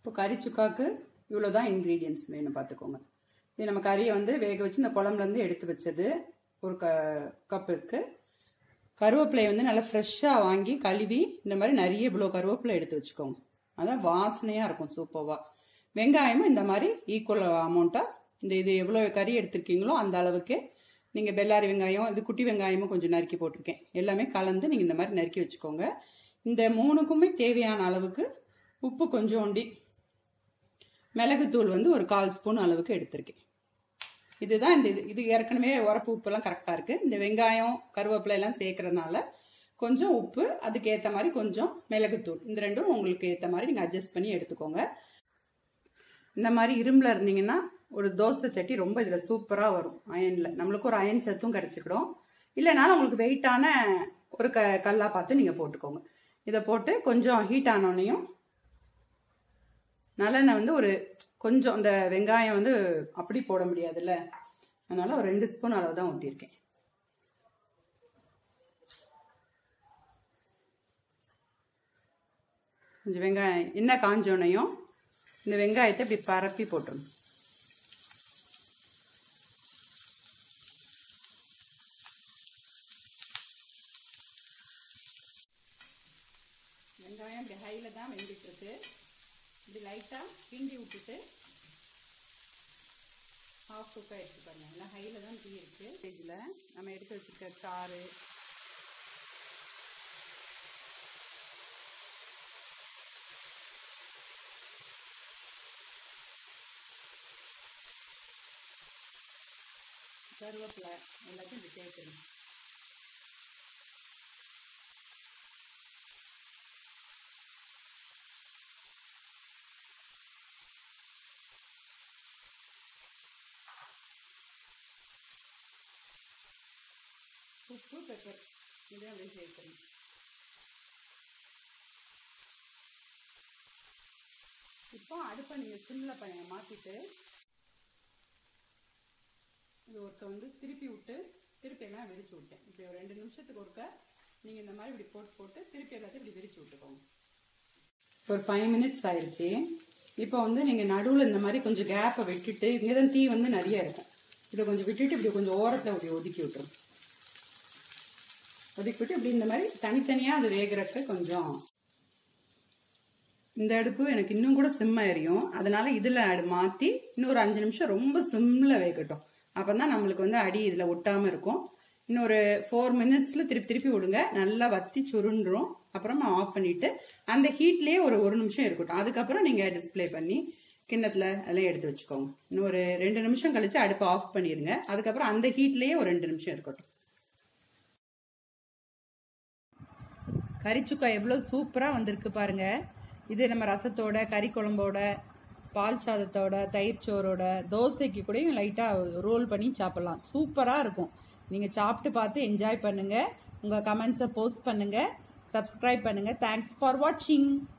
இப்போ கறி சுக்காக்கு இவ்வளோ தான் இன்க்ரீடியன்ஸ் வேணும் பார்த்துக்கோங்க இது நம்ம கறியை வந்து வேக வச்சு இந்த குழம்புலேருந்து எடுத்து வச்சது ஒரு க கப் இருக்குது கருவேப்பிலையை வந்து நல்லா ஃப்ரெஷ்ஷாக வாங்கி கழுவி இந்த மாதிரி நிறைய இவ்வளோ கருவேப்பிலை எடுத்து வச்சுக்கோங்க அதான் வாசனையாக இருக்கும் சூப்பராக வெங்காயமும் இந்த மாதிரி ஈக்குவல் அமௌண்ட்டாக இந்த இது எவ்வளோ கறி எடுத்திருக்கீங்களோ அந்த அளவுக்கு நீங்கள் பெல்லாரி வெங்காயம் இது குட்டி வெங்காயமும் கொஞ்சம் நறுக்கி போட்டிருக்கேன் எல்லாமே கலந்து நீங்கள் இந்த மாதிரி நறுக்கி வச்சுக்கோங்க இந்த மூணுக்குமே தேவையான அளவுக்கு உப்பு கொஞ்சோண்டி மிளகுத்தூள் வந்து ஒரு கால் ஸ்பூன் அளவுக்கு எடுத்திருக்கேன் இதுதான் இந்த இது இது ஏற்கனவே உரப்பு உப்புலாம் கரெக்டாக இருக்குது இந்த வெங்காயம் கருவேப்பிலை எல்லாம் சேர்க்கறதுனால கொஞ்சம் உப்பு அதுக்கு ஏற்ற மாதிரி கொஞ்சம் மிளகுத்தூள் இந்த ரெண்டும் உங்களுக்கு ஏற்ற மாதிரி நீங்கள் அட்ஜஸ்ட் பண்ணி எடுத்துக்கோங்க இந்த மாதிரி இரும்பில் இருந்தீங்கன்னா ஒரு தோசை சட்டி ரொம்ப இதில் சூப்பராக வரும் அயனில் நம்மளுக்கு ஒரு அயன் சத்தும் கிடச்சிக்கிடும் இல்லைனாலும் உங்களுக்கு வெயிட்டான ஒரு க கல்லாக பார்த்து நீங்கள் போட்டுக்கோங்க இதை போட்டு கொஞ்சம் ஹீட் ஆனோடனையும் நல்லெண்ணெய் வந்து ஒரு கொஞ்சம் இந்த வெங்காயம் வந்து அப்படி போட முடியாதுல்ல அதனால ஒரு ரெண்டு ஸ்பூன் அளவு தான் ஊற்றிருக்கேன் கொஞ்சம் வெங்காயம் எண்ணெய் காஞ்சோனையும் இந்த வெங்காயத்தை இப்படி பரப்பி போட்டுருணும் வெங்காயம் இப்படி ஹையில் தான் வெந்துட்டு இருக்கு இப்படி லைட்டாக கிண்டி விட்டுட்டு ஹாஃப் குக்காக எடுத்து பாருங்க எல்லாம் ஹையில் தான் டீ இருக்குது ஸ்டேஜில் நம்ம எடுத்து வச்சுருக்க சாறு கருவேப்பிலை எல்லாத்தையும் இப்படி சேர்க்கணும் உப்பு பெப்பர் இதை அப்படியே சேர்க்கணும் இப்போ அடுப்பை நீங்கள் சிம்மில் ப மாற்றிட்டு இது ஒருக்க வந்து திருப்பி விட்டு திருப்பி எல்லாம் விரிச்சு விட்டேன் இப்படி ஒரு ரெண்டு நிமிஷத்துக்கு ஒருக்க நீங்கள் இந்த மாதிரி இப்படி போட்டு போட்டு திருப்பி எல்லாத்தையும் இப்படி விரிச்சு விட்டுக்கோங்க ஒரு ஃபைவ் மினிட்ஸ் ஆயிடுச்சு இப்போ வந்து நீங்கள் நடுவில் இந்த மாதிரி கொஞ்சம் கேப்பை விட்டுட்டு இங்கே தான் தீ வந்து நிறைய இருக்கும் இதை கொஞ்சம் விட்டுட்டு இப்படி கொஞ்சம் ஓரத்தை அப்படி ஒதுக்கி விட்டுரும் ஒதுக்கி விட்டு இப்படி இந்த மாதிரி தனித்தனியாக அது வேகிறக்க கொஞ்சம் இந்த அடுப்பு எனக்கு இன்னும் கூட சிம்ம எரியும் அதனால இதில் அடு மாற்றி இன்னும் ஒரு அஞ்சு நிமிஷம் ரொம்ப சிம்மில் வேகட்டும் அப்போ தான் நம்மளுக்கு வந்து அடி இதில் ஒட்டாமல் இருக்கும் இன்னொரு ஃபோர் மினிட்ஸில் திருப்பி திருப்பி விடுங்க நல்லா வத்தி சுருண்டுரும் அப்புறமா ஆஃப் பண்ணிட்டு அந்த ஹீட்லேயே ஒரு ஒரு நிமிஷம் இருக்கட்டும் அதுக்கப்புறம் நீங்கள் டிஸ்பிளே பண்ணி கிண்ணத்தில் எல்லாம் எடுத்து வச்சுக்கோங்க இன்னும் ஒரு ரெண்டு நிமிஷம் கழிச்சு அடுப்பை ஆஃப் பண்ணிடுங்க அதுக்கப்புறம் அந்த ஹீட்லேயே ஒரு ரெண்டு நிமிஷம் இருக்கட்டும் கறிச்சுக்கா எவ்வளோ சூப்பராக வந்திருக்கு பாருங்க இது நம்ம ரசத்தோட கறி குழம்போட பால் சாதத்தோட தயிர் சோறோட தோசைக்கு கூடயும் லைட்டாக ரோல் பண்ணி சாப்பிடலாம் சூப்பராக இருக்கும் நீங்கள் சாப்பிட்டு பார்த்து என்ஜாய் பண்ணுங்கள் உங்கள் கமெண்ட்ஸை போஸ்ட் பண்ணுங்கள் சப்ஸ்கிரைப் பண்ணுங்கள் தேங்க்ஸ் ஃபார் வாட்சிங்